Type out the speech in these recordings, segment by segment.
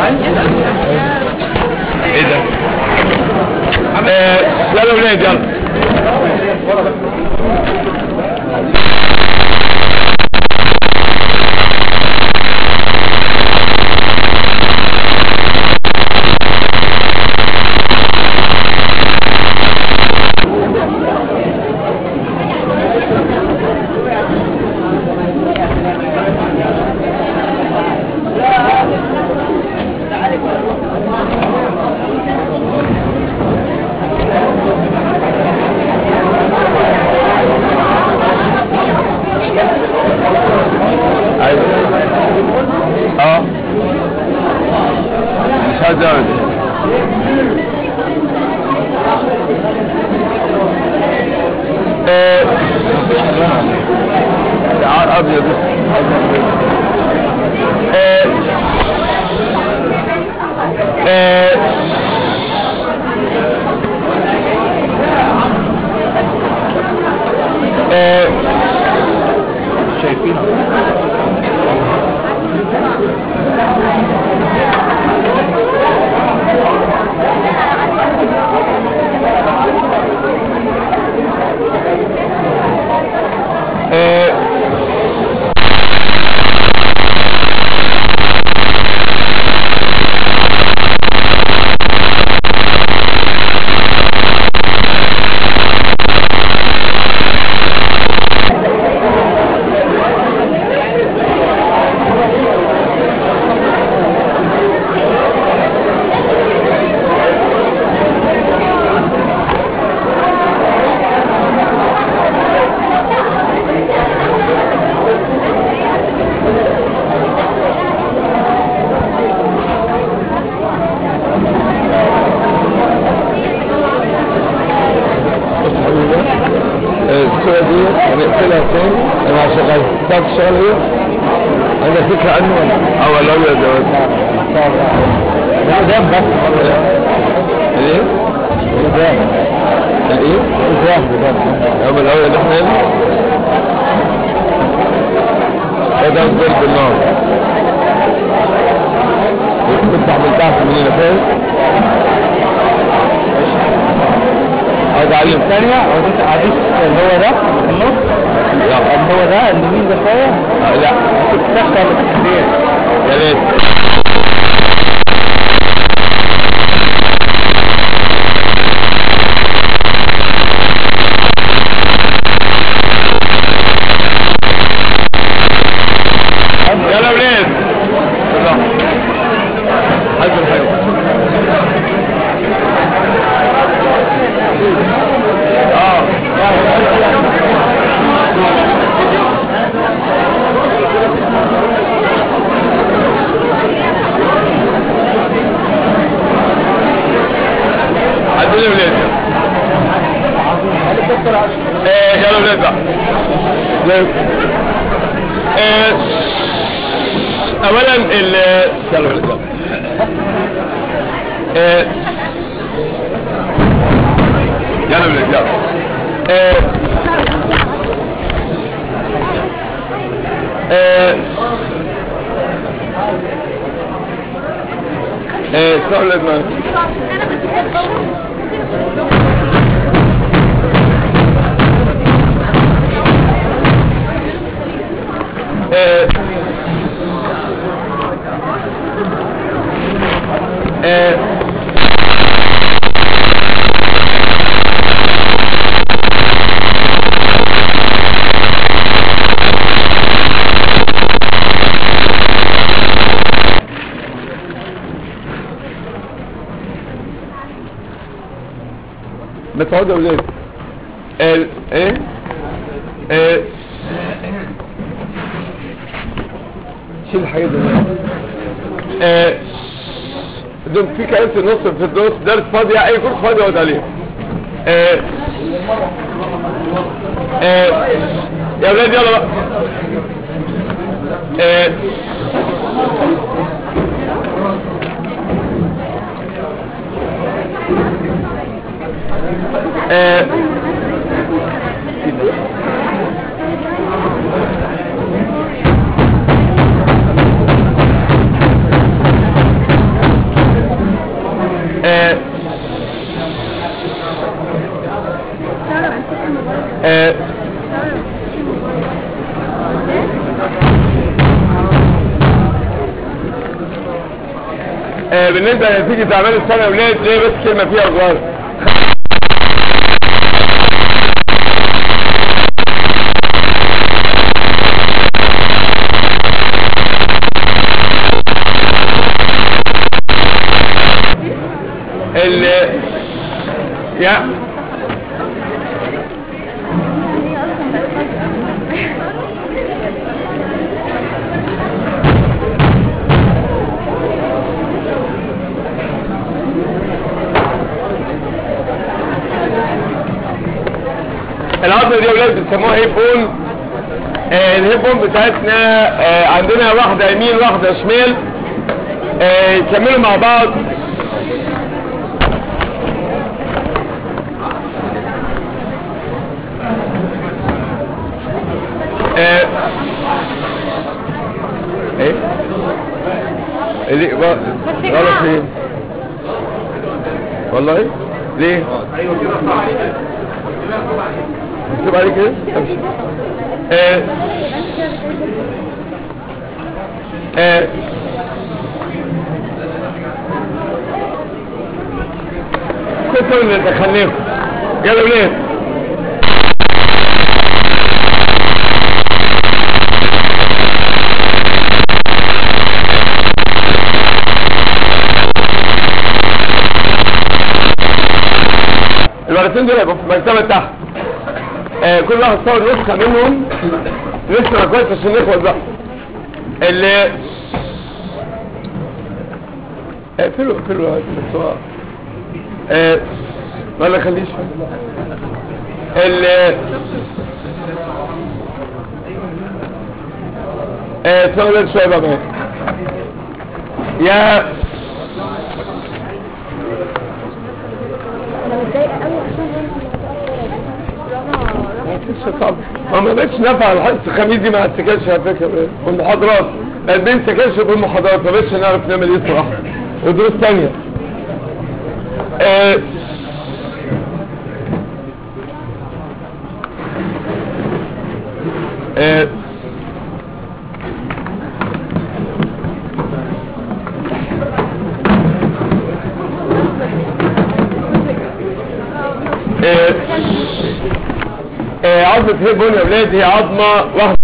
ايه ده آه، يلا يا ولاد يلا ايوه اه مش هزود آه، شعار ابيض آه، آه، آه، شايفين آه، الصورة دي هنقفلها تاني انا شغال تعرف تشتغل ايه؟ عندك فكرة عنه ولا؟ اه ولا ابيض يا ولد ده قدام بس الايه؟ قدام الايه؟ قدام قدام يوم الاول اللي احنا هنا ده ضرب النار كنت عملتها في منين فاهم؟ عايز اعلم ثانية عديت عديت اللي هو ده في النص يلا اللي هو ده اليمين ده شوية آه، لا تفتح ولا تفتح يا ريت يلا يا ولاد يلا حسن حلو اه عدل يا ولاد ايه يلا ولاد بقى ولاد. آه، اولا ال يلا ولاد يلا آه، يلا ولاد يلا آه، آه، آه، اسمعوا ولاد معايا. آه، آه، بتقعد يا ولاد ال ايه آه، شيل الحاجات دي آه، دول في كلام في النص في الدرس درس فاضي اي كورس فاضي اقعد عليه آه، آه، يا ولاد يلا بقى آه، آه، آه بالنسبة لنتيجة أعمال السنة يا ولاد ليه بس كلمة فيها صغيرة ال يا العضلة دي يا ولاد بيسموها هيب بون آه الهيب بون بتاعتنا آه عندنا واحدة يمين واحدة شمال آه يكملوا مع بعض آه ايه ليه بقى غلط فين والله ليه مكتوب عليك ايه امشي آه آه كنت اللي دخلناكم يلا ولاد الورقتين دول هيبقوا في المكتبة تحت آه كل واحد صور نسخة منهم نسخة كويس عشان نخلص بقى اللي اقفلوا اقفلوا هات الصور آه ولا خليش اللي آه تفضل شوية بقى معايا يا انا متضايقه قوي عشان مفيش طبعا ما ما بقتش نافع الحصه الخميس دي ما السكنش على فكره والمحاضرات البين سكنش في المحاضرات ما بقتش نعرف نعمل ايه صراحه ودروس ثانيه آه آه آه آه، عظمة هيبون يا ولاد هي عظمة واحدة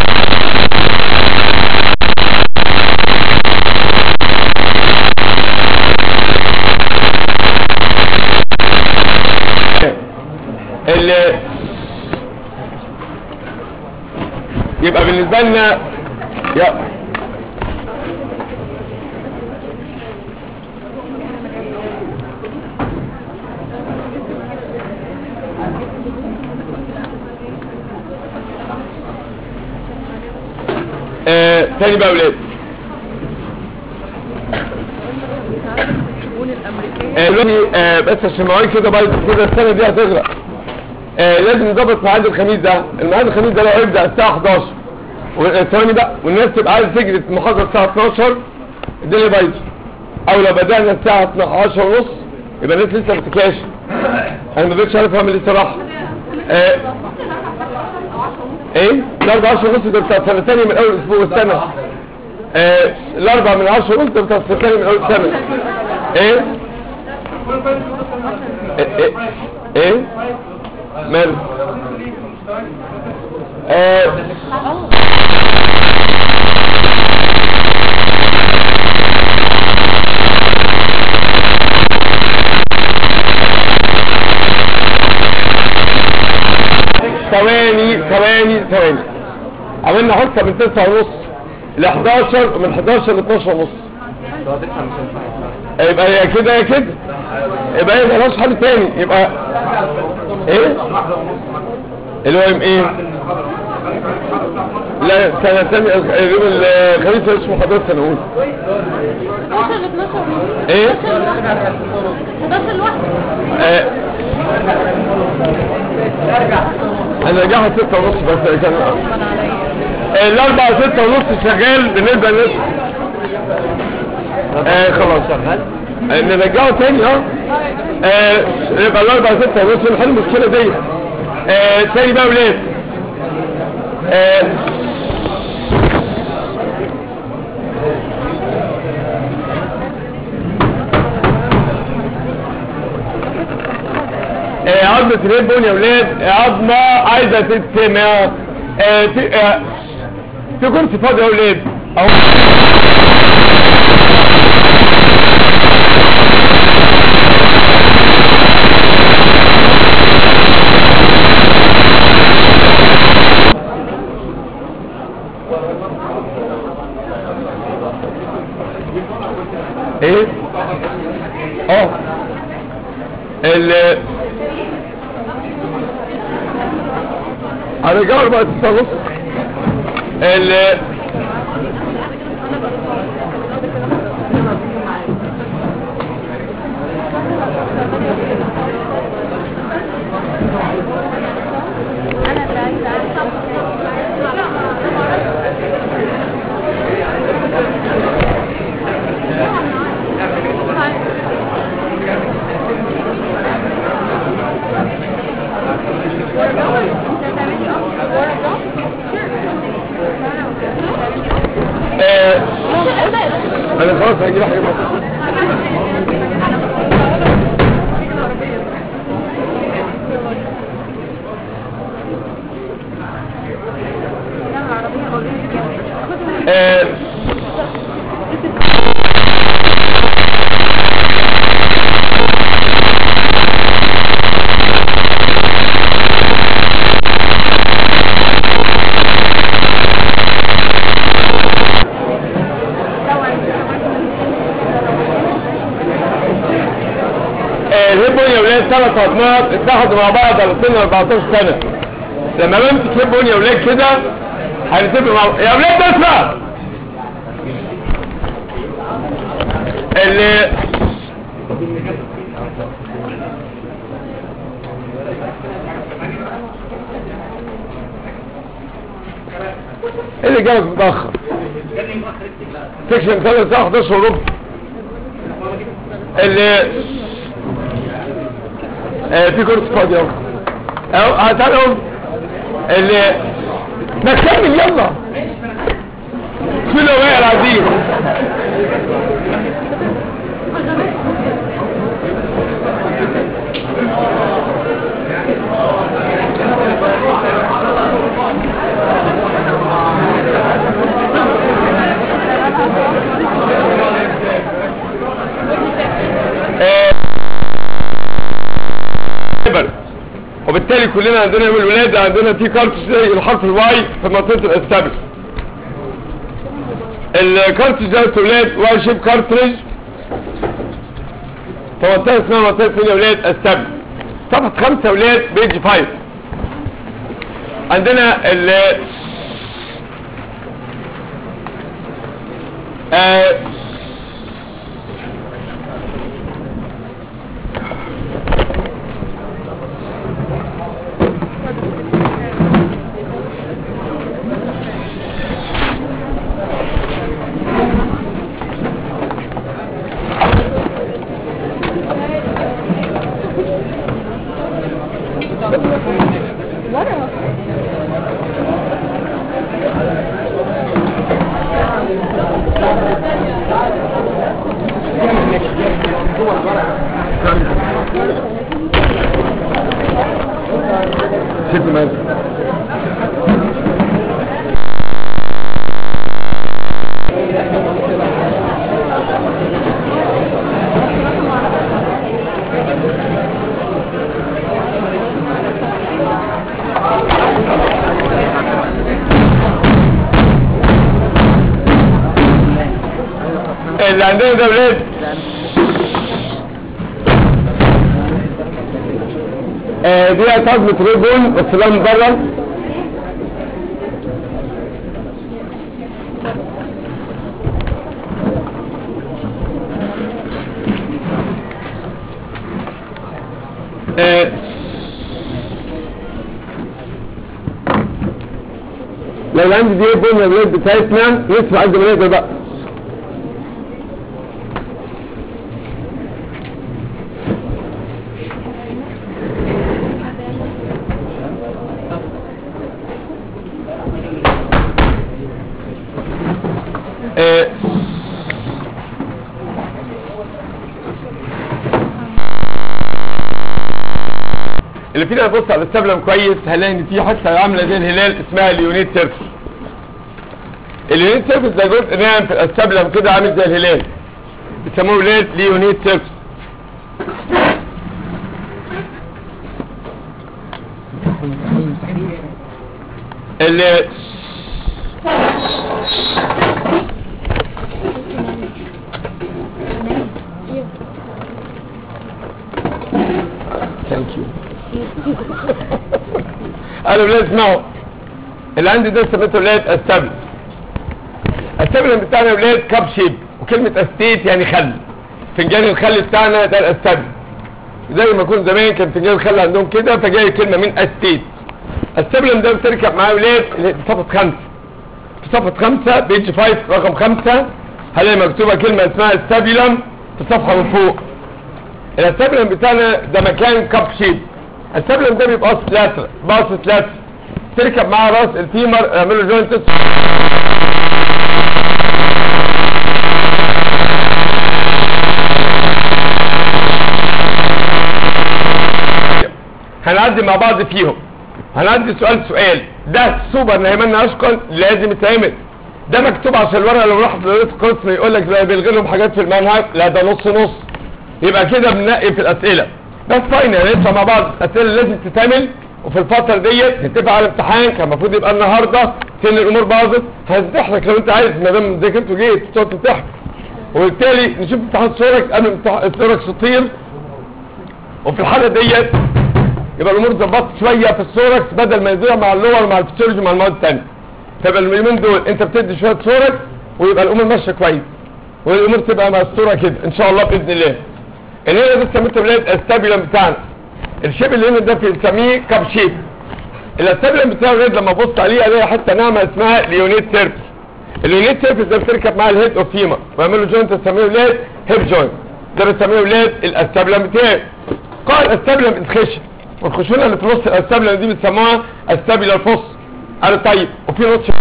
اللي يبقى بالنسبة لنا يا آه، تاني بقى يا ولاد آه، دلوقتي آه، بس عشان المواعيد كده بعد كده السنة دي هتغرق آه، لازم نظبط ميعاد الخميس ده الميعاد الخميس ده لو هيبدأ الساعة 11 و- آه، ثواني بقى والناس تبقى عايزة تجري المحاضرة الساعة 12 الدنيا بايظة او لو بدأنا الساعة 12 ونص يبقى الناس لسه ما بتكاش انا ما بقتش عارف اعمل ايه صراحة آه، ايه الاربع 10 ونص ده بتاع سنة تانية من اول اسبوع السنة آه، الاربع من 10 ونص ده بتاع سنة تانية من اول السنة ايه ايه ايه, إيه؟ مال آه، ثواني ثواني ثواني عملنا حصة من 9 ونص ل 11 ومن 11 ل 12 ونص يبقى يا كده يا كده يبقى هي ملهاش حل تاني يبقى ايه اللي هو يوم ايه لا سنة تانية يوم الخميس اسمه محاضرات سنة اولى 11 ل 12 ونص ايه 11 لوحده آه. انا رجعها ستة ونص بس كان آه، الاربع ستة ونص شغال بالنسبة للناس آه خلاص شغال نرجعه تاني اه آه، يبقى الاربع ستة ونص نحل المشكلة دي آه تاني بقى ولاد آه عظمة الهيب بون يا ولاد عظمة عايزة تتسمع آه، ت- آه، في كرسي فاضي يا ولاد اهو ايه اه ال هرجعوا بقى تستغص ال انا اللي عايزه آه، انا خلاص هجيب حاجه بقى. آه، آه، الهيبون يا ولاد ثلاث عظمات اتحدوا مع بعض على سن 14 سنه لما بمسك هيبون يا ولاد كده هنتفق مع يا ولاد اسمع اللي إيه اللي جابك متأخر سكشن ثلاثة الساعة 11 وربع اللي آه في كرسي فاضي اهو اهو هتعالى اهو اللي ما تكمل يلا شو لو وقع العزيز آه، كبر. وبالتالي كلنا عندنا يوم الولادة عندنا في كارت زي الحرف الواي في منطقة الاستابل الكارت ده ولاد واي شيب كارتريج في منطقة اسمها منطقة مين يا ولاد استابل صفحة خمسة ولاد بيج فايف عندنا ال آه ست مال اللي عندنا ده ولاد آه، دي عظمة ريبون بس لا من بره آه، لو عندي دي ريبون يا ولاد بتاعتنا نسمع قد ما نقدر بقى آه، اللي فينا يبص على السبلم كويس هنلاقي ان في حته عامله زي الهلال اسمها اليونيت سيرفس اليونيت سيرفس ده جزء ناعم في السبلم كده عامل زي الهلال بيسموه ولاد ليونيت سيرفس اللي ثانك يو قالوا ولاد اسمعوا اللي عندي ده سميته ولاد استبل السبل بتاعنا ولاد كاب شيب وكلمة استيت يعني خل فنجان الخل بتاعنا ده الاستبل زي ما كنت زمان كان فنجان الخل عندهم كده فجاي كلمة من استيت السبلم ده بتركب معاه ولاد اللي في صفحة خمسة في صفحة خمسة بيج فايف رقم خمسة هلاقي مكتوبة كلمة اسمها السبلم في صفحة من فوق السبلم بتاعنا ده مكان كاب شيب السبلم ده بيبقى باص لاتر باصص لاتر تركب معاه راس الفيمر اعمله جوينتس هنعدي مع بعض فيهم هنعدي سؤال سؤال ده سوبر نايمان اشكال لازم يتعمل ده مكتوب عشان الورقه لو راحت لقيت قسم يقول لك ده بيلغي لهم حاجات في المنهج لا ده نص نص يبقى كده بننقي في الاسئله بس فاين هنطلع مع بعض الاسئله اللي لازم تتعمل وفي الفتره ديت نتفق على امتحان كان المفروض يبقى النهارده سن الامور باظت هتضحك لو انت عايز ما دام ذاكرت وجيت تقعد تمتحن وبالتالي نشوف امتحان صورك قبل امتحان صورك تطير وفي الحاله ديت يبقى الامور ظبطت شويه في السوركس بدل ما يضيع مع اللور مع الفسيولوجي مع المواد الثانيه فيبقى اليومين دول انت بتدي شويه سوركس ويبقى الامور ماشيه كويس والامور تبقى مستوره كده ان شاء الله باذن الله اللي هنا ده سميته ولاد استابيلم بتاعنا الشيب اللي هنا ده بنسميه كاب شيب الاستابيلم بتاعه ولاد لما ابص عليه الاقي حته ناعمه اسمها ليونيت سيرفس اليونيت سيرفس ده بتركب مع الهيد اوف فيما ويعملوا جوينت تسميه ولاد هيب جوينت ده بنسميه ولاد الاستابيلم بتاعي قال استابيلم اتخشن والخشونه اللي في نص الاستابيلم دي بنسموها استابيلر فوس قال طيب وفي نص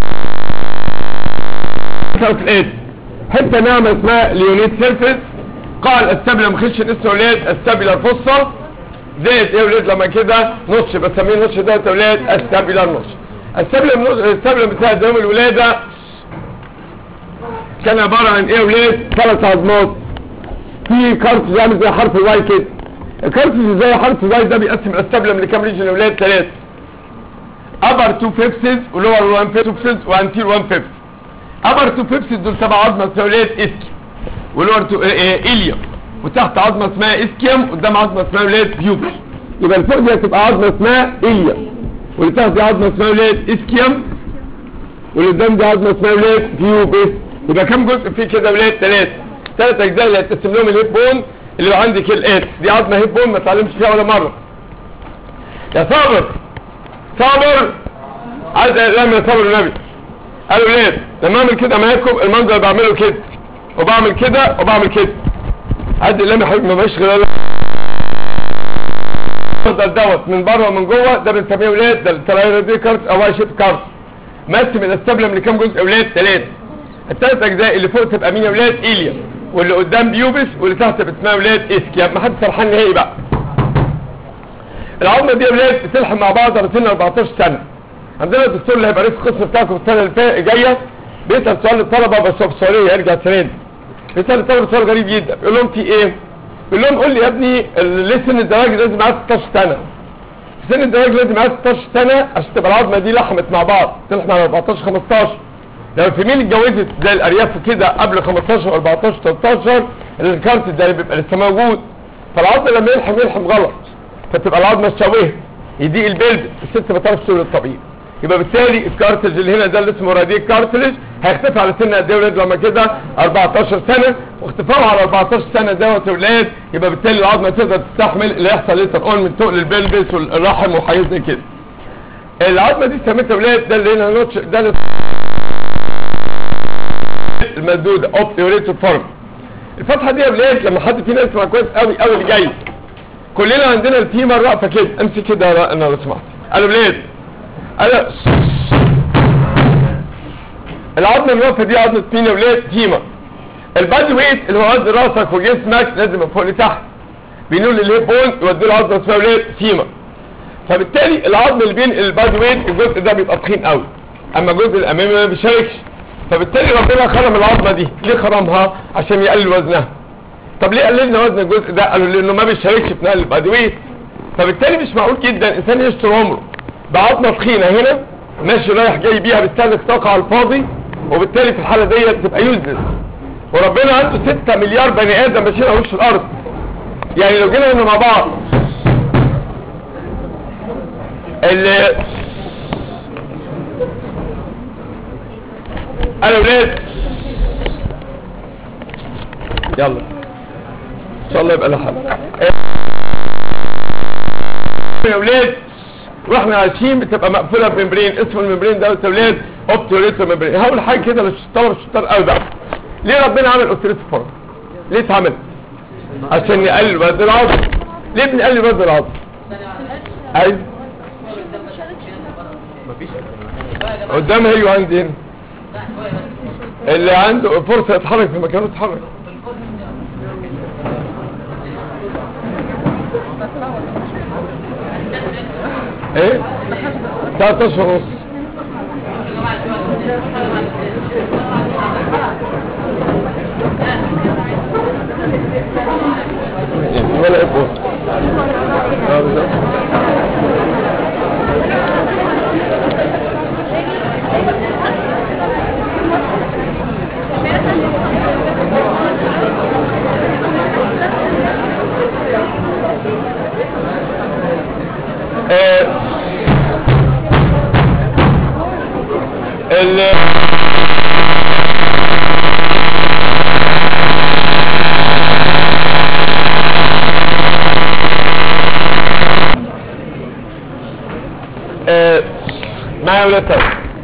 حته ناعمه اسمها ليونيت سيرفس قال استابيلم خشن اسمه ولاد استابيلر فوسا زائد ايه ولاد لما كده نص بسميه نص ده يا ولاد استابيلر نص الستابيلم نص الستابيلم بتاع دوام الولاده كان عباره عن ايه ولاد ثلاث عظمات في كارت عامل زي حرف الواي كده الكارت اللي زي حرف الواي ده بيقسم الاستابيلم لكام ريجن ولاد ثلاثه upper two fifths ولور one fifths وانتير one fifth upper two fifths دول سبع عظمه اسمها ولاد اسكي ولور تو إليوم وتحت عظمة اسمها اسكيوم قدام عظمة اسمها ولاد بيوبس يبقى الفوق دي هتبقى عظمة اسمها إليوم واللي تحت دي عظمة اسمها ولاد اسكيوم واللي قدام دي عظمة اسمها ولاد بيوبس يبقى كام جزء فيه كده ولاد ثلاثة ثلاث أجزاء اللي هتقسم لهم الهيب بون اللي عندي كالآت دي عظمة هيب بون ما اتعلمش فيها ولا مرة يا صابر صابر عايز اعلام يا صابر النبي قالوا ولاد لما اعمل كده معاكم المنظر اللي بعمله كده وبعمل كده وبعمل كده عد اللي يا حبيبي ما بقاش غير المنظر دوت من بره ومن جوه ده بنسميه ولاد ده التراير دي كارت او شيب كارت مقسم الاستابلم لكام جزء ولاد ثلاثه الثلاث اجزاء اللي فوق تبقى مين يا ولاد ايليا واللي قدام بيوبس واللي تحت تبقى اسمها ولاد اسكيا ما حدش سرحان نهائي بقى العظمه دي يا ولاد بتلحم مع بعض على سن 14 سنه عندنا الدكتور اللي هيبقى رئيس القسم بتاعكم السنه اللي جايه بيسال سؤال للطلبه بس هو بسؤاليه يرجع السنه دي بيسال الطلبه سؤال غريب جدا بيقول لهم في ايه؟ بيقول لهم قول لي يا ابني ليه سن الزواج لازم معاه 16 سنه سن الزواج لازم معاه 16 سنه عشان تبقى العظمه دي لحمت مع بعض تلحم على 14 15 لو الفيميل اتجوزت زي الارياف كده قبل 15 14 13 الكارت ده بيبقى لسه موجود فالعظم لما يلحم يلحم غلط فتبقى العظمه تشوهت يضيق البلد الست ما تعرفش تولد الطبيعي يبقى بالتالي الكارتلج اللي هنا ده اللي اسمه راديك كارتلج هيختفي على سن قد ايه ولاد لما كده 14 سنه واختفائه على 14 سنه دوت يا ولاد يبقى بالتالي العظمه تقدر تستحمل اللي يحصل لسه اون من تقل البلبس والرحم وحاجات زي كده العظمه دي سميتها يا ولاد ده اللي هنا نوتش ده اللي المسدوده اوبتيوريتور فورم الفتحه دي يا ولاد لما حد فينا يسمع كويس قوي قوي اللي جاي كلنا عندنا الفيمر واقفه كده امسك كده انا لو سمحت قالوا ولاد انا العظمه الواقفه دي عظمه مين يا ولاد فيمر البادي ويت اللي هو وزن راسك وجسمك لازم من فوق لتحت بينقول للهيب بون يودوا له عظمه اسمها ولاد فيمر فبالتالي العظم اللي بين البادي ويت الجزء ده بيبقى تخين قوي اما الجزء الامامي ما بيشاركش فبالتالي ربنا خرم العظمه دي ليه خرمها عشان يقلل وزنها طب ليه قللنا وزن الجزء ده قالوا لانه ما بيشاركش في نقل البادي ويت فبالتالي مش معقول جدا انسان يشتري عمره بعظمه تخينه هنا ماشي رايح جاي بيها بيستهلك طاقه على الفاضي وبالتالي في الحاله ديت تبقى يوزلس وربنا عنده 6 مليار بني ادم ماشيين على وش الارض يعني لو جينا هنا مع بعض اللي انا ولاد يلا ان شاء الله يبقى لها حل يا ولاد واحنا عايشين بتبقى مقفوله بممبرين اسم الممبرين ده يا ولاد اوبتوريتور ممبرين هقول حاجه كده للطلبه الشطار قوي بقى ليه ربنا عمل اوبتوريتور فورم ليه اتعمل عشان يقلل وزن العظم ليه بنقلل وزن العظم ايوه قدام هي عندي هنا اللي عنده فرصه يتحرك في مكانه يتحرك ايه 13 ونص يعني ولا يبقى اه بالظبط آه، ال آه، معايا ولاد تاني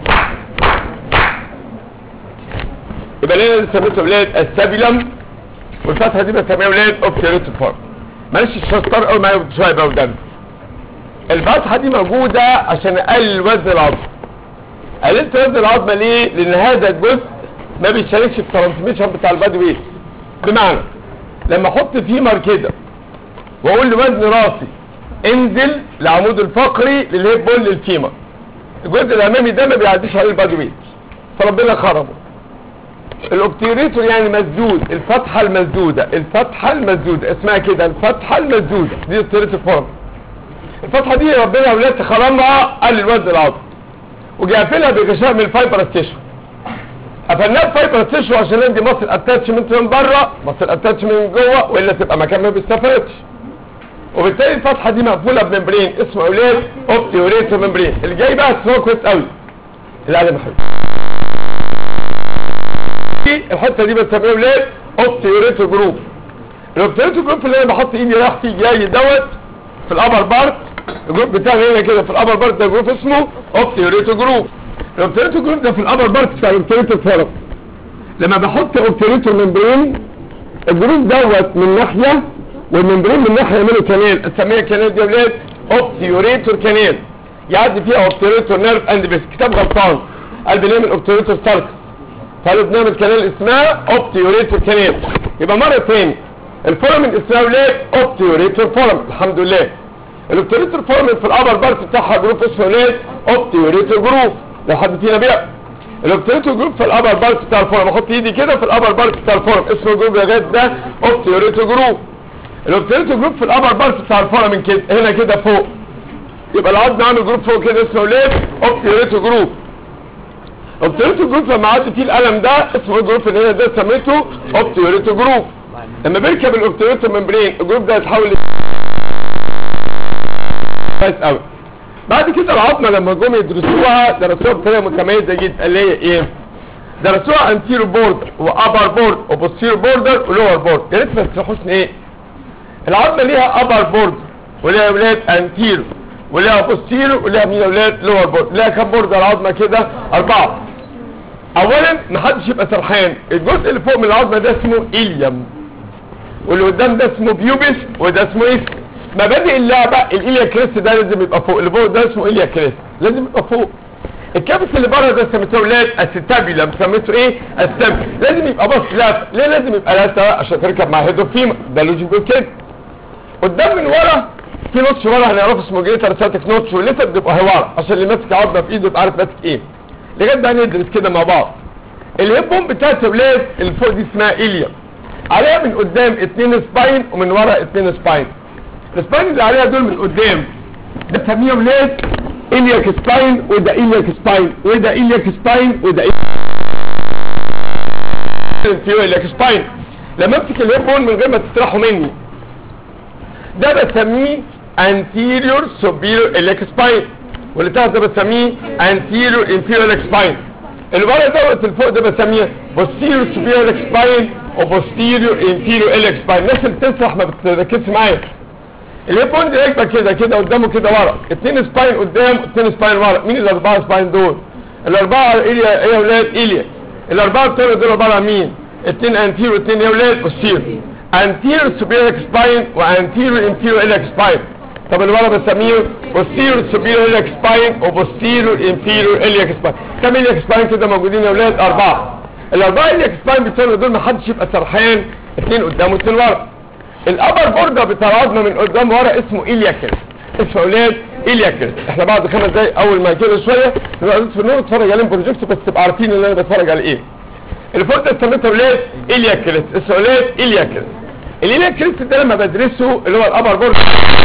يبقى لنا اللي سميته ولاد السابيلم والفتحه دي بسميها ولاد اوبتيريتو فورم معلش الشطار قوي معايا شويه بقى قدامي الفتحة دي موجودة عشان اقلل وزن العظم قللت وزن العظمة ليه؟ لان هذا الجزء ما بيشاركش في الترانسميشن بتاع البادي ويت بمعنى لما احط فيمر كده واقول لوزن راسي انزل العمود الفقري للهيب بول للفيمر الجزء الامامي ده ما بيعديش عليه البادي ويت فربنا خرمه الاوبتيريتور يعني مسدود الفتحة المسدودة الفتحة المسدودة اسمها كده الفتحة المسدودة دي اوبتيريتور فورم الفتحة دي ربنا يا ولاد خرمها قلل وزن العظم وجي قافلها بغشاء من الفايبر تيشو قفلناها بفايبر تيشو عشان عندي مصل اتاتشمنت من بره مصل اتاتشمنت من جوه والا تبقى مكان ما بيستفادش وبالتالي الفتحة دي مقفولة بممبرين اسمه اولاد اوبتيوريتو ممبرين اللي جاي بقى تسمعه كويس قوي العالم حلو الحتة دي بنسميها اولاد اوبتيوريتو جروب الاوبتيوريتو جروب اللي انا بحط ايدي رايح فيه جاي دوت في الابر بارت الجروب بتاعي هنا كده في الابر بارت ده جروب اسمه اوبتيوريتو جروب الاوبتيوريتو جروب ده في الابر بارت بتاع الاوبتيوريتو فورم لما بحط اوبتيوريتو ممبرين الجروب دوت من ناحيه والممبرين من ناحيه يعملوا كانال اسميها كانال دي يا ولاد اوبتيوريتور كانال يعدي فيها اوبتيوريتور نيرف اند بيس كتاب غلطان قال بنعمل اوبتيوريتور سالكس قالوا بنعمل كانال اسمها اوبتيوريتور كانال يبقى مره تاني الفورمن اسمها ولاد اوبتيوريتور فورم الحمد لله الاوبتيوريتور فورمن في الابر بارت بتاعها جروب اسمه ولاد اوبتيوريتور جروب لو حد فينا بيع الاوبتيوريتور جروب في الابر بارت بتاع الفورم احط ايدي كده في الابر بارت بتاع الفورم اسمه جروب يا جد ده اوبتيوريتور جروب الاوبتيوريتور جروب في الابر بارت بتاع الفورم من كده هنا كده فوق يبقى العظم عامل جروب فوق كده اسمه ولاد اوبتيوريتور جروب اوبتيوريتور جروب لما عدي فيه القلم ده اسمه الجروب اللي هنا ده سميته اوبتيوريتور جروب لما بيركب الاوبتيوريتور ممبرين الجروب ده يتحول ل كويس قوي بعد كده العظمه لما جم يدرسوها درسوها بطريقه متميزه جدا اللي هي ايه درسوها انتيرو بوردر وابر بورد وبوستيرو بوردر ولور بورد يا ريت ما تشرحوش ايه العظمه ليها ابر بورد وليها ولاد انتيرو وليها بوستيرو وليها مين يا ولاد لور بورد ليها كام بورد العظمه كده اربعه اولا محدش يبقى سرحان الجزء اللي فوق من العظمه ده اسمه إليم واللي قدام ده اسمه بيوبس وده اسمه ايه مبادئ اللعبه الإليا كريست ده لازم يبقى فوق اللي فوق ده اسمه إليا كريست لازم يبقى فوق الكابس اللي بره ده سميته ولاد الستابيلم سميته ايه الستاب لازم يبقى باص لافه ليه لازم يبقى لافه عشان تركب مع هيدروفيما ده لوجيك بيقول كده قدام من ورا في نوتش ورا هنعرفه اسمه جريتر ساتيك نوتش والليتر بيبقى ورا عشان اللي ماسك عظمه في ايده يبقى عارف ماسك ايه لغايه بقى ندرس كده مع بعض الهيب بوم بتاعت الولاد اللي فوق دي اسمها إيليا عليها من قدام اتنين سباين ومن ورا اتنين سباين السباين اللي عليها دول من قدام ده بنسميه ولاد إلياك سباين وده إلياك سباين وده إلياك سباين وده إلياك سباين لما امسك الهيب بون من غير ما تسرحوا مني ده بسميه anterior superior iliac spine واللي تحت ده بسميه anterior inferior iliac spine اللي ورا دوت اللي فوق ده بسميه posterior superior iliac spine و posterior inferior iliac spine الناس اللي بتسرح ما بتركزش معايا الهيب بون ده يكبر كده كده قدامه كده ورا اتنين سباين قدام اتنين سباين ورا مين الاربعه سباين دول الاربعه ايه يا اولاد ايليا الاربعه بتوع دول عباره عن مين اتنين انتيرو اتنين يا اولاد بوستيرو anterior superior spine و anterior inferior iliac spine طب اللي ورا بسميه posterior superior iliac spine و posterior inferior iliac spine كم iliac spine كده موجودين يا اولاد اربعه الاربعه iliac spine بتوعنا دول ما حدش يبقى سرحان اتنين قدام واتنين ورا الابر بوردة بتاع العظمه من قدام ورا اسمه ايلياكريس اسمه اولاد ايلياكريس احنا بعد خمس دقايق اول ما كده شويه نبقى في النور نتفرج عليهم بروجكت بس تبقى عارفين ان انا بتفرج على ايه اللي فوق ده سميته اولاد ايلياكريس اسمه اولاد ايلياكريس الايلياكريس ده لما بدرسه اللي هو الابر بوردة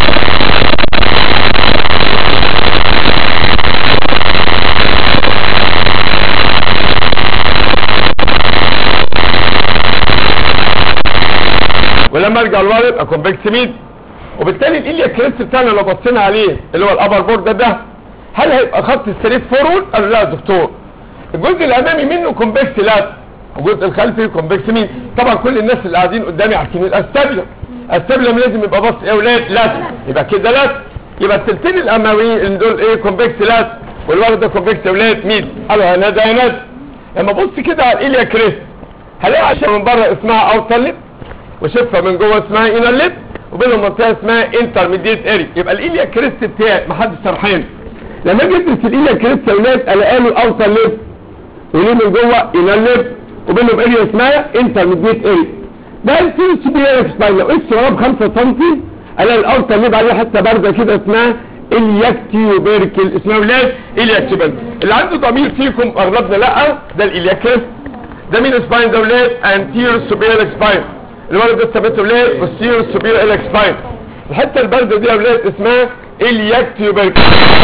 ولما ارجع لورا يبقى كونفكس ميد وبالتالي الاليا كريست بتاعنا لو بصينا عليه اللي هو الابر بورد ده, ده هل هيبقى خط ستريت فورورد قال لا يا دكتور الجزء الامامي منه كونفكس لات والجزء الخلفي كونفكس مين طبعا كل الناس اللي قاعدين قدامي عارفين الاستابلم الاستابلم لازم يبقى باص ايه ولاد لات يبقى كده لات يبقى التلتين الاماميين دول ايه كونفكس لات والورد ده كونفكس ولاد ميد قالوا يا نادى يا نادى لما ابص كده على الاليا كريست هلاقي عشان من بره اسمها اوتر ليب وشفه من جوه اسمها انر ليب وبينهم منطقه اسمها انترميديت اري يبقى الاليا كريست بتاعي ما حدش سرحان لما اجي ادرس الاليا كريست يا ولاد الاقي له اوتر ليب وليه من جوه انر ليب وبينهم اريا اسمها انترميديت اري ده الفيرست سبيريك سباين لو قست وراه ب 5 سم الاقي الاوتر ليب عليه حته بارده كده اسمها الياكتيوبيركل اسمها ولاد الياكتيوبيركل اللي عنده ضمير فيكم اغلبنا لا ده الاليا كريست ده مين سباين ده ولاد انتير سوبيريك سباين الولد ده ثبته ولاد بوستيريور سوبيريور اليك سباين الحته البارده دي يا ولاد اسمها الياكتيوبيركل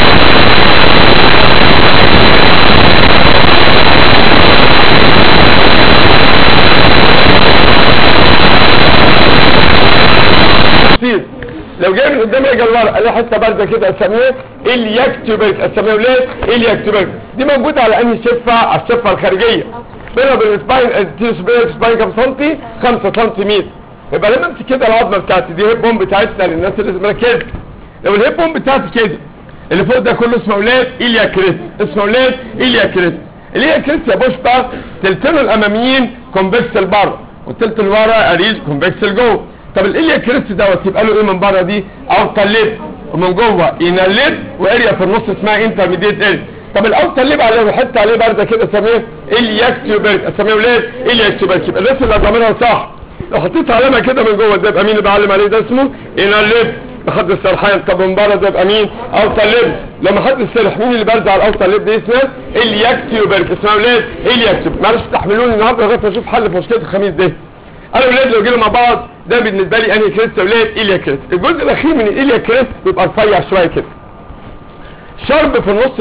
لو جاي من قدام يجي لورا الاقي حته بارده كده اسميها الياكتيوبيرك اسميها ولاد الياكتيوبيرك دي موجوده على انهي شفه على الشفه الخارجيه بينها وبين السباين التيوسبيرك سباين كام سنتي 5 سنتيمتر يبقى لما امسك كده العظمه بتاعتي دي هيب بوم بتاعتنا للناس اللي مركزه لو الهيب بوم بتاعتي كده اللي فوق ده كله اسمه ولاد ايليا كريست اسمه ولاد ايليا كريست الايليا كريست يا بوشبا تلتين الاماميين كونفكس لبره والتلت اللي ورا اريد كونفكس لجوه طب الايليا كريست دوت يبقى له ايه من بره دي اوتر ليب ومن جوه انر ليب واريا في النص اسمها انترميديت اريا طب الاوتر ليب عليه حته عليه بارده كده اسميه الياكتيوبرك اسميه ولاد الياكتيوبرك يبقى الناس اللي ضامنها صح لو حطيت علامه كده من جوه ده يبقى مين اللي بعلم عليه ده اسمه انر ليب محدش سرحان طب من بره ده يبقى مين اوتر ليب لما حد سرح مين اللي برد على الاوتر ليب دي اسمها الياكتيوبرك اسمها ولاد الياكتيوب معلش استحملوني النهارده لغايه ما اشوف حل في مشكله الخميس ده انا ولاد لو جينا مع بعض ده بالنسبه لي انهي كريست ولاد اليا كريست الجزء الاخير من الاليا كريست بيبقى رفيع شويه كده شرب في النص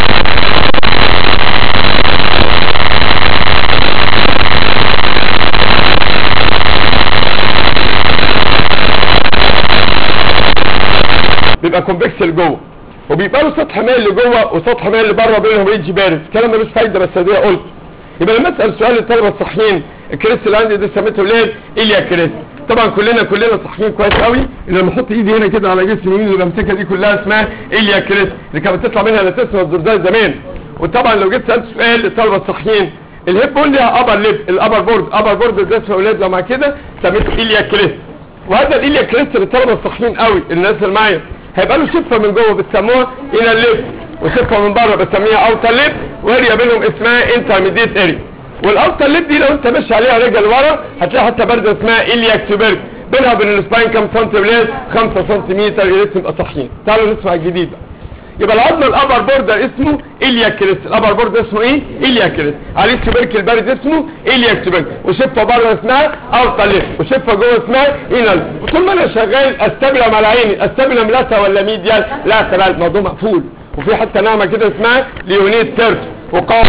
بيبقى كونفكس لجوه وبيبقى له سطح مائل لجوه وسطح مائل لبره بينهم رينج بارد الكلام ملوش فايده بس ادي قلت يبقى لما اسال سؤال للطلبه الصحيين الكريست اللي عندي ده سميته ولاد اليا كريست طبعا كلنا كلنا صحيين كويس قوي ان لما احط ايدي هنا كده على جسمي اليمين اللي بمسكها دي كلها اسمها اليا كريست اللي كانت بتطلع منها الاساس والزرزال زمان وطبعا لو جيت سالت سؤال للطلبه الصحيين الهيب بول ليها ابر ليب الابر بورد ابر بورد ده اسمه ولاد لو مع كده سميته اليا كريست وهذا الاليا كريست للطلبه الصحيين قوي الناس اللي معايا هيبقى له شفه من جوه بتسموها الى الليب وشفه من بره بسميها اوتر ليب واريا بينهم اسمها انترميديت اريا والاوتر ليب دي لو انت ماشي عليها رجل ورا هتلاقي حتى بارده اسمها الياك تيوبرك بينها وبين السباين كام سنتي يا ولاد 5 سنتيمتر يا ريت نبقى صحيين تعالوا نسمع الجديد بقى يبقى العظم الابر بوردر اسمه الياكريس الابر بوردر اسمه ايه الياكريس عليه التبرك البارد اسمه الياك تبرك وشفه بره اسمها اوطاليف وشفه جوه اسمها انال وطول ما انا شغال استبلم على عيني استبلم لاتر ولا ميديال لاترال الموضوع مقفول وفي حته ناعمه كده اسمها ليونيد سيرف وقام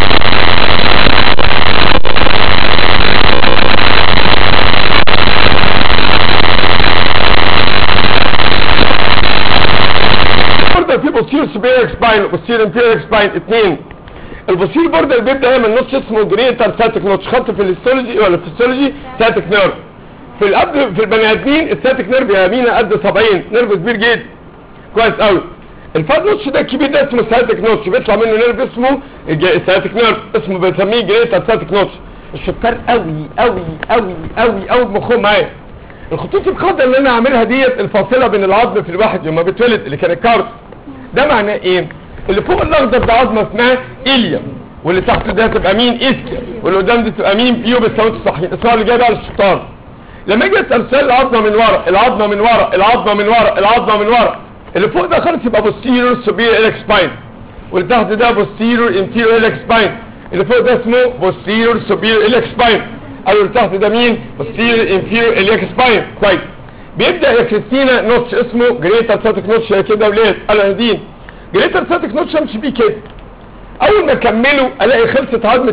برضه في بوستير سوبيريور سباين وبوستير انفيريور سباين اثنين البوستير برضه اللي بيبدا من نص اسمه جريتر ساتيك نوتش خط في الهيستولوجي ولا في الفسيولوجي ساتيك نيرف في القبل في البني ادمين الساتيك نيرف يا مينا قد 70 نيرف كبير جدا كويس قوي الفات نوتش ده الكبير ده اسمه ساتيك نوتش بيطلع منه نيرف اسمه الج- ساتيك نيرف اسمه بنسميه جريتر ساتيك نوتش الشطار قوي قوي قوي قوي قوي بمخهم معايا الخطوط الخضراء اللي انا عاملها ديت الفاصله بين العظم في الواحد يوم ما بيتولد اللي كان الكارت ده معناه ايه اللي فوق الاخضر ده عظمه اسمها اليا واللي تحت ده تبقى مين اسكيا واللي قدام دي تبقى مين بيو بالساوند صحيح اسمها اللي جاي بقى الشطار لما اجي ارسل العظمه من ورا العظمه من ورا العظمه من ورا العظمه من ورا اللي فوق ده خالص يبقى بوستيريور سوبيريور اليك سباين واللي تحت ده بوستيريور انتيريور اليك سباين اللي فوق ده اسمه بوستيريور سوبيريور اليك سباين او اللي تحت ده مين بوستيريور انفيريور اليك سباين كويس بيبدا يا كريستينا نوتش اسمه جريتر ساتيك نوتش يا كده ولاد قالوا يا دين جريتر ساتيك نوتش امشي بيه كده اول ما اكمله الاقي خلصت عظمه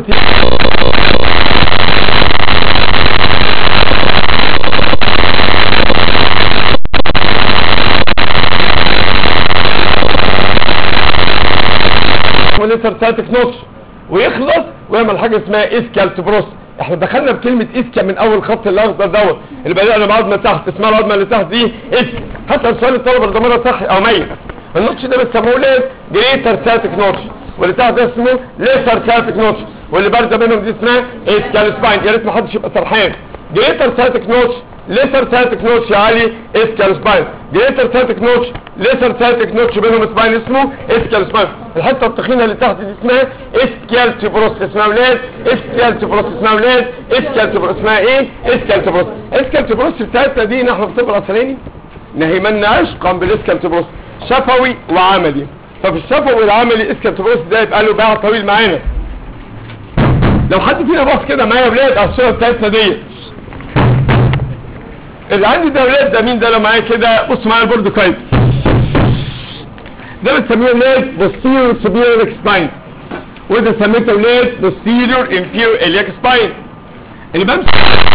لتر ساتيك نوتش ويخلص ويعمل حاجه اسمها اسكال بروس احنا دخلنا بكلمه اسكا من اول خط الاخضر دوت اللي بدانا بعظمه تحت اسمها العظمه اللي تحت دي اسكا حتى سؤال الطلبه ده مره صح او ميت النوتش ده بيسموه ليه جريتر ساتيك نوتش واللي تحت ده اسمه ليتر ساتيك نوتش واللي بارده بينهم دي اسمها اسكال سباين يا ريت ما حدش يبقى سرحان جريتر ساتيك نوتش ليتر ساتيك نوتش يا علي اسكال سباين جريتر ساتيك نوتش ليتر ساتيك نوتش بينهم سباين اسمه اسكال سباين الحته التخينه اللي تحت دي اسمها اسكال تبروس اسمها ولاد اسكال تبروس اسمها ولاد اسكال تبروس اسمها ايه اسكال تبروس اسكال تبروس بتاعتنا دي نحن في طب العسلاني نهيمنا عشقا بالاسكال تبروس شفوي وعملي ففي الشفوي والعملي اسكال تبروس ده يبقى له باع طويل معانا لو حد فينا باص كده معايا يا ولاد على الصوره بتاعتنا ديت اللي عندي ده ولاد ده مين ده لو معايا كده بص معايا البورد كويس ده بنسميه ولاد posterior superior spine وده سميته ولاد posterior inferior iliac spine اللي بمشي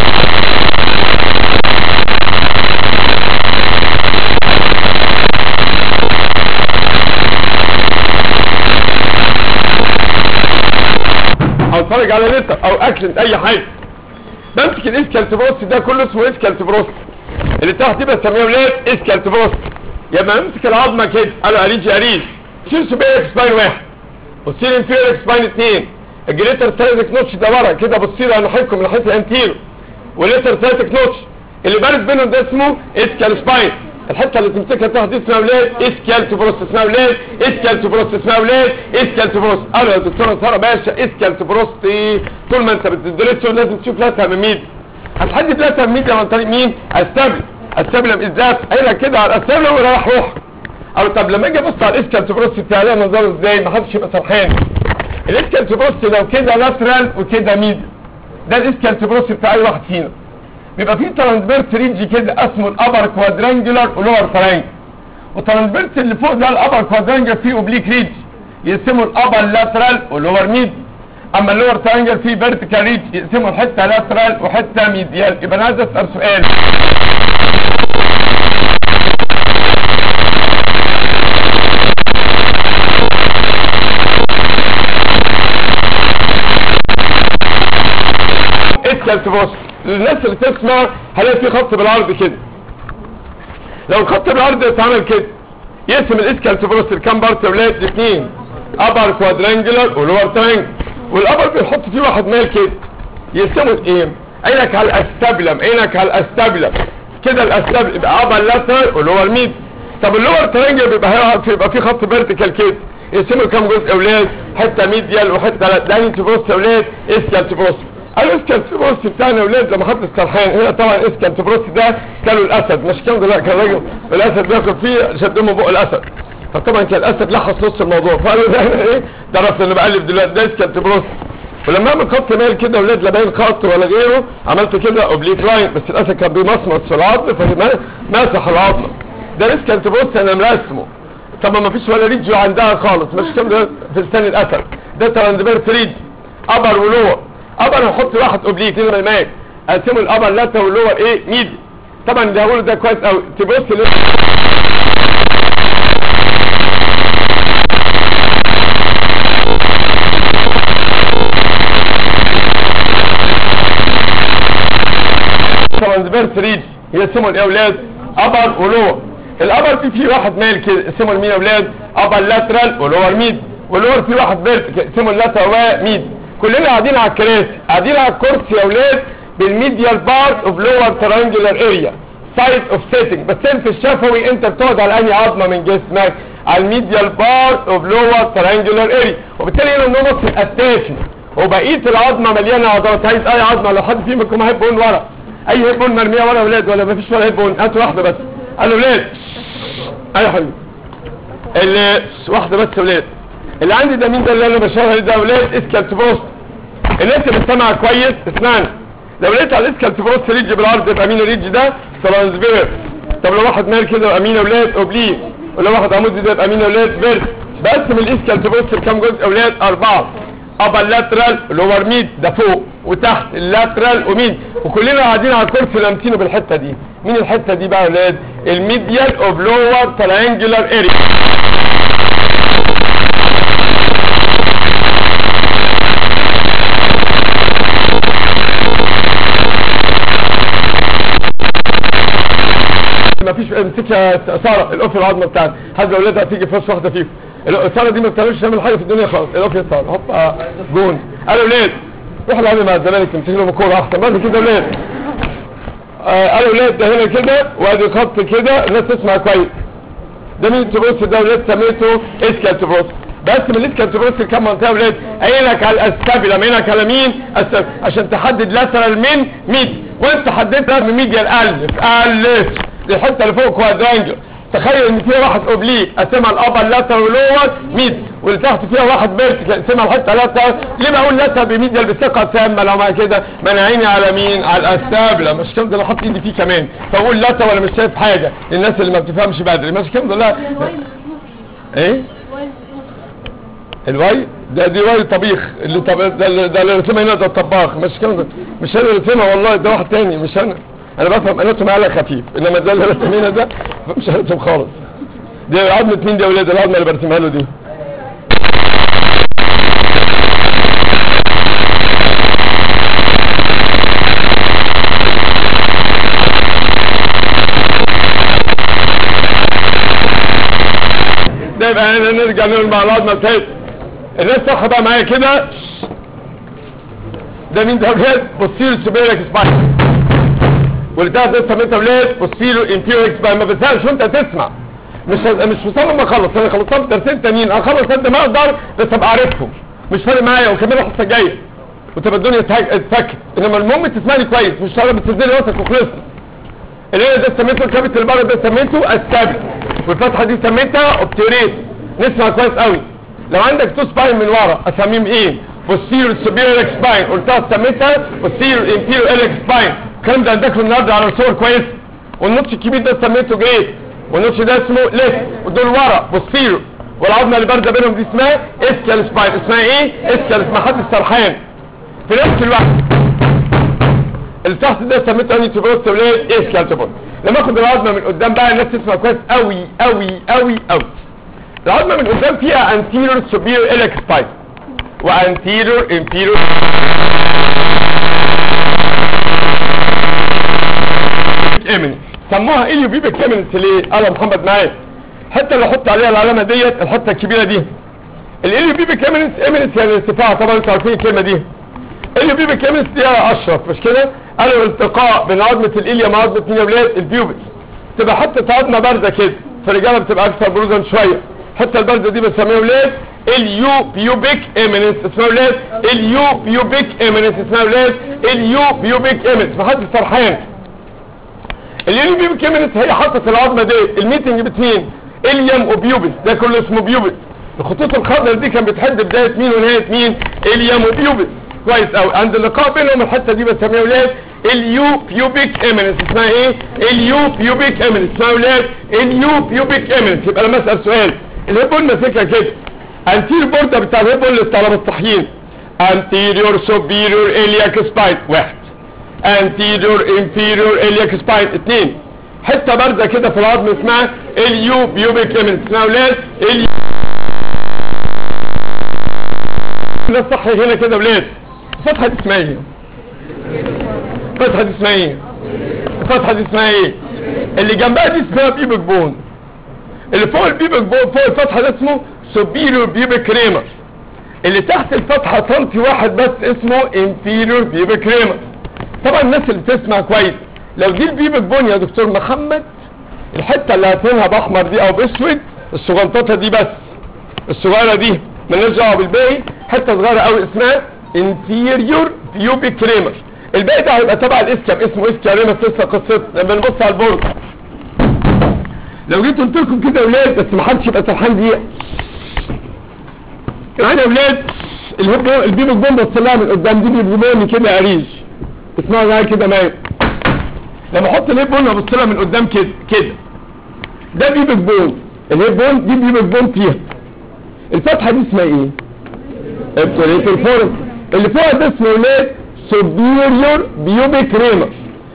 او اتفرج على لتر او اكشن اي حاجه بمسك الاسكالتبروس ده كله اسمه اسكالتبروس اللي تحت دي بسميه ولاد اسكالتبروس يا اما امسك العظمه كده قالوا اريج اريج شيل سوبيريك سباين واحد وتصير انفيريك سباين اثنين الجريتر سايتك نوتش ده ورا كده بتصير على ناحيتكم من ناحيه الانتيرو والليتر سايتك نوتش اللي بارد بينهم ده اسمه اسكال سباين الحته اللي تمسكها تحت دي اسمها ولاد اسكال تبروس اسمها ولاد اسكال تبروس اسمها ولاد اسكال تبروس قالوا يا دكتوره ساره باشا اسكال تبروس دي طول ما انت بتدرسه لازم تشوف لها تماميد هتحدد لها تماميد عن طريق مين استبل استبلم ازاي قايل لك كده على الاستبلم ورايح روح او طب لما اجي ابص على الاسكال تبروس بتاعي ده نظره ازاي ما حدش يبقى سرحان الاسكال تبروس لو كده لاترال وكده ميد ده الاسكال تبروس بتاع اي واحد فينا بيبقى فيه ترانسفيرس رينج كده اسمه الابر كوادرانجولار ولور ترانجل والترانسفيرس اللي فوق ده الابر كوادرانجل فيه اوبليك رينج يقسموا الابر لاترال واللور ميد اما اللور ترانجل فيه فيرتيكال رينج يقسموا الحته لاترال وحته ميديال يبقى انا عايز اسال سؤال اسكال تبص للناس اللي تسمع هلاقي في خط بالعرض كده لو الخط بالعرض اتعمل كده يقسم الاسكال تبروس الكام بارت يا ولاد الاثنين ابر كوادرانجلر ولور ترانجل والابر بيحط فيه واحد مال كده يقسموا ايه عينك على الاستابلم عينك على الاستابلم كده الاستابلم يبقى ابر لاترال ولور ميد طب اللور ترانجل بيبقى بيبقى فيه خط فيرتيكال كده يقسموا كام جزء يا ولاد حته ميديال وحته لا ده تبروس يا ولاد اسكال تبروس قالوا اسكالت بروست بتاعنا يا ولاد لما حط السرحان هنا طبعا اسكالت بروست ده كانوا الاسد مش كان لا كان راجل الاسد بياكل فيه شدهم من بق الاسد فطبعا كان الاسد لحس نص الموضوع فقالوا ده انا ايه ده عرفت اللي بقلب دلوقتي ده اسكالت بروست ولما اعمل خط مايل كده يا ولاد لا باين خط ولا غيره عملت كده اوبليك لاين بس الاسد كان بيمصمص في العظم فماسح العظم ده اسكالت بروست انا مرسمه طبعا ما فيش ولا ريديو عندها خالص مش كام ده في لسان الاسد ده تراندبيرت ريدي ابر ولور ابر هحط واحد اوبليك هنا الماء اقسمه الابر لاتا واللور ايه ميدي طبعا اللي هقوله ده كويس قوي تبص ل... تراندبيرت ريدي هي اسمه ايه يا اولاد ابر ولور الابر في في واحد مايل كده اسمه مين يا اولاد ابر لاترال ولور ميد ولور في واحد فيرتيكال اسمه اللاترال وميد كلنا قاعدين على الكراسي قاعدين على الكرسي يا اولاد بالميديال بارت اوف لور ترانجولار اريا سايد اوف سيتنج بس انت الشفوي انت بتقعد على انهي عظمه من جسمك على الميديال بارت اوف لور ترانجولار اريا وبالتالي هنا النمط الاتاشن وبقيه العظمه مليانه عضلات عايز اي عظمه لو حد فيكم هيب بون ورا اي هيب بون مرميه ورا يا اولاد ولا مفيش ولا هيب بون هاتوا واحده بس قالوا ولاد ايوه يا حبيبي اللي واحده بس يا ولاد اللي عندي ده مين ده اللي انا بشاور عليه ده يا ولاد اسكالت بوست اللي انت بتسمع كويس اسمعني لو لقيت على الاسكالت بوست ريدج بالعرض يبقى مين الريدج ده ترانسفير طب لو واحد مال كده يبقى مين يا ولاد اوبليك ولو واحد عمودي ده يبقى مين يا ولاد فيرت بقسم الاسكالت بوست لكام جزء يا ولاد اربعه ابر لاترال لور ميد ده فوق وتحت اللاترال ومين وكلنا قاعدين على الكرسي لامتينه بالحته دي مين الحته دي بقى يا ولاد الميديال اوف لور تريانجولار اريا ما فيش امسكها ساره الاوف العظمه بتاعتي حد اولادها تيجي فاش واحده فيهم ساره دي ما بتعملش تعمل حاجه في الدنيا خالص الاوف يا ساره هوب آه، جون قالوا اولاد روح العبي مع الزمالك تمسك لهم الكوره احسن بعد كده اولاد آه، قالوا اولاد ده هنا كده وادي خط كده الناس تسمع كويس ده مين تبص ده ولاد سميته اسكال تبص بس من الاسكال تبص كم منطقه ولاد عينك على الاستابيلا عينك على مين السب... عشان تحدد لاترال من ميد وانت حددتها من ميديا الالف الف دي الحته اللي فوق كوادرانجل تخيل ان فيها واحد اوبليك اسمها الابر لاترال ولور ميد واللي تحت فيها واحد فيرتيكال اسمها الحته لاترال ليه بقول لاترال بميديال بثقه تامه لو مع كده ما انا عيني على مين على الاستابيلا مش كده انا حاطط ايدي فيه كمان فاقول لاترال وانا مش شايف حاجه للناس اللي ما بتفهمش بدري مش كده لا ايه الواي ده دي واي طبيخ اللي طب... ده اللي- ده اللي رسمها هنا ده الطباخ مش كده مش انا اللي رسمها والله ده واحد تاني مش انا انا بفهم اناتومي على خفيف انما ده اللي رسم هنا ده مش هرسم خالص دي عظمه مين دي يا ولاد العظمه اللي برسمها له دي ده يبقى انا نرجع نقول مع العظمه بتاعتنا الناس صح بقى معايا كده ده مين ده ولاد بوستيرو سوبيريك سباين واللي تحت ده سميتها ولاد بوستيرو انفيريك سباين ما بتسالش وانت تسمع مش مش مصمم ما اخلص انا خلصت درسين تانيين اخلص قد ما اقدر بس ابقى عارفهم مش فارق معايا وكمان الحصه الجايه وتبقى الدنيا اتهج- اتفكت انما المهم تسمعني كويس مش شرط بتسدني راسك وخلصنا اللي هنا ده سميته الكابت البر ده سميته استابل والفتحه دي سميتها اوبتيريت نسمع كويس قوي لو عندك تو سباين من ورا اسميهم ايه posterior superior spine قلتها سميتها posterior inferior iliac spine الكلام ده عندك النهارده على الصور كويس والنوتش الكبير ده سميته جريت والنوتش ده اسمه ليفت ودول ورا posterior والعظمه اللي بارده بينهم دي اسمها اسكال سباين اسمها ايه اسكال اسمها حد السرحان في نفس الوقت اللي تحت ده سميته اني تبروست ولاد ايه سكالتبون لما اخد العظمه من قدام بقى الناس تسمع كويس قوي قوي قوي قوي العظمه من قدام فيها anterior superior iliac spine وانتيريور inferior امني سموها اليو بيبك امنس ليه قال يا محمد معايا الحته اللي احط عليها العلامه ديت الحته الكبيره دي الاليو بيبك امنس امنس يعني ارتفاع طبعا انتوا عارفين الكلمه دي اللي بيبك امنس دي اشرف مش كده قالوا التقاء بين عظمه الاليا مع عظمه مين يا ولاد البيوبس تبقى حته عظمه بارده كده في الرجاله بتبقى اكثر بروزا شويه الحته البارده دي بنسميها ولاد اليو بيوبيك ايميننس اسمها ولاد اليو بيوبيك ايميننس اسمها ولاد اليو بيوبيك ايميننس محدش سرحان اليو بيوبيك ايميننس هي حطت العظمه ديت الميتنج بتوين اليم وبيوبس ده كله اسمه بيوبس الخطوط الخضراء دي كان بتحد بدايه مين ونهايه مين اليم وبيوبس كويس قوي عند اللقاء بينهم الحته دي بسميها ولاد اليو بيوبيك ايميننس اسمها ايه اليو بيوبيك ايميننس اسمها ولاد اليو بيوبيك ايميننس يبقى لما اسال سؤال الهيبون ماسكها كده انتير بوردة بتاع الهيبون للطلبه الصحيين anterior superior iliac spine واحد anterior inferior iliac spine اثنين حته بارزه كده في العظم اسمها اليو بيوبيك ايميننس اسمها ولاد اليو ده الصح هنا كده ولاد الفتحه دي اسمها ايه الفتحه دي اسمها ايه الفتحه دي اسمها ايه اللي جنبها دي اسمها بيبك بون اللي فوق البيبك بون فوق الفتحه ده اسمه سوبيريور بيبك كريمر اللي تحت الفتحه سنتي واحد بس اسمه انفيريور بيبك كريمر طبعا الناس اللي بتسمع كويس لو دي البيبك بون يا دكتور محمد الحته اللي هتنها باحمر دي او باسود الصغنططه دي بس الصغيره دي مالناش دعوه بالباقي حته صغيره قوي اسمها انفيريور بيوبيك كريمر الباقي ده هيبقى تبع الاسكام اسمه اسكاريمس لسه قصته لما نبص على البورد لو جيت قلت لكم كده يا اولاد بس ما حدش يبقى سرحان دقيقه معانا يا اولاد الهيب البيبك بوم بص لها من قدام دي بيبقى كده قريش اسمها معايا كده مايل لما احط الهيب بون ابص لها من قدام كده كده ده بيبك بون الهيب بون دي بيبك بون فيها الفتحه دي اسمها ايه ابتوريتور فورم اللي فوق ده اسمه ولاد سوبيريور بيوبيك ريمر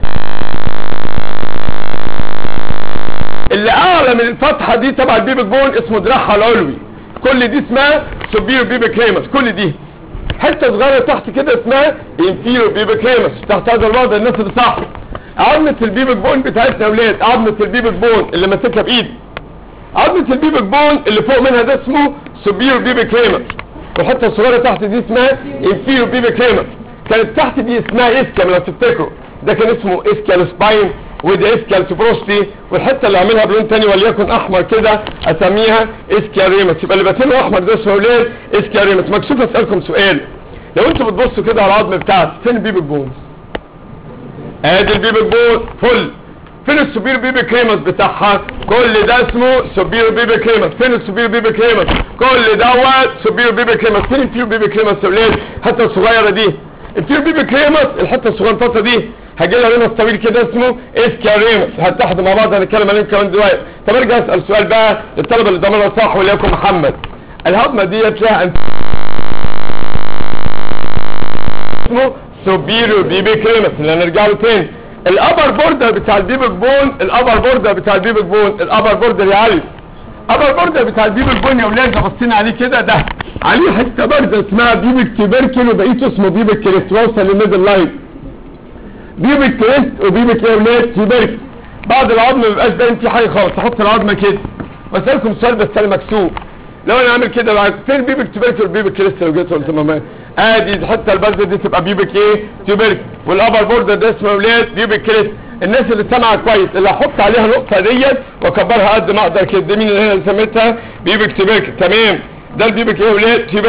اللي اعلى من الفتحه دي تبع البيبك بون اسمه دراعها العلوي كل دي اسمها سوبيريور بيبيك ريمر كل دي حته صغيره تحت كده اسمها انفيريور بيبيك ريمر تحت هذا الوضع الناس اللي صح عظمه البيبك بون بتاعتنا يا اولاد عظمه البيبك بون اللي ماسكها بايدي عظمه البيبك بون اللي فوق منها ده اسمه سوبيريور بيبيك ريمر والحته الصغيره تحت دي اسمها انفيريور بيبيك ريمر كانت تحت دي اسمها اسكال لو تفتكروا ده كان اسمه اسكال سباين وده اسكال سبروستي والحته اللي عاملها بلون تاني وليكن احمر كده اسميها اسكال ريمس يبقى اللي باتينه احمر ده اسمه ولاد اسكال ريمس مكسوف اسالكم سؤال لو انتوا بتبصوا كده على العظم بتاعتي فين البيبك بون ادي البيبك بون فل فين السوبير بيبي كريمس بتاعها كل ده اسمه سوبير بيبي كريمس فين السوبير بيبي كريمس كل دوت سوبير بيبي كريمس فين الفير بيبي كريمس يا ولاد الحته الصغيره دي الفير بيبي كريمس الحته الصغنططه دي هجي لها ريمس طويل كده اسمه اسكاريمس هتحدوا مع بعض هنتكلم عليهم كمان دلوقتي طب ارجع اسال سؤال بقى للطلبه اللي ضمنها صح وليكن محمد الهضمه ديت لها أنت... اسمه سوبيريور بيبي كريمس اللي هنرجع له تاني الابر بوردر بتاع البيبك بون الابر بوردر بتاع البيبك بون الابر بوردر يا علي ابر بوردر بتاع البيبك بون يا اولاد لو بصينا عليه كده ده عليه حته بارده اسمها بيبك تيبركل وبقيته اسمه بيبك كريست واوصل للميدل لاين بيبك كريست وبيبك يا اولاد تيبركل بعد العظم ما بيبقاش باين فيه حاجه خالص احط العظمه كده بسالكم سؤال بس انا مكسوف لو انا عامل كده معاك فين بيبك تيبركل وبيبك كريست لو جيت قلت ماما ادي الحته البارده دي تبقى بيبك ايه تيبركل والابر بوردر ده اسمه اولاد بيبك كريست الناس اللي سمعت كويس اللي هحط عليها نقطه ديت واكبرها قد ما اقدر كده مين اللي هنا اللي سميتها بيبك تيبركل تمام ده البيبك ايه يا اولاد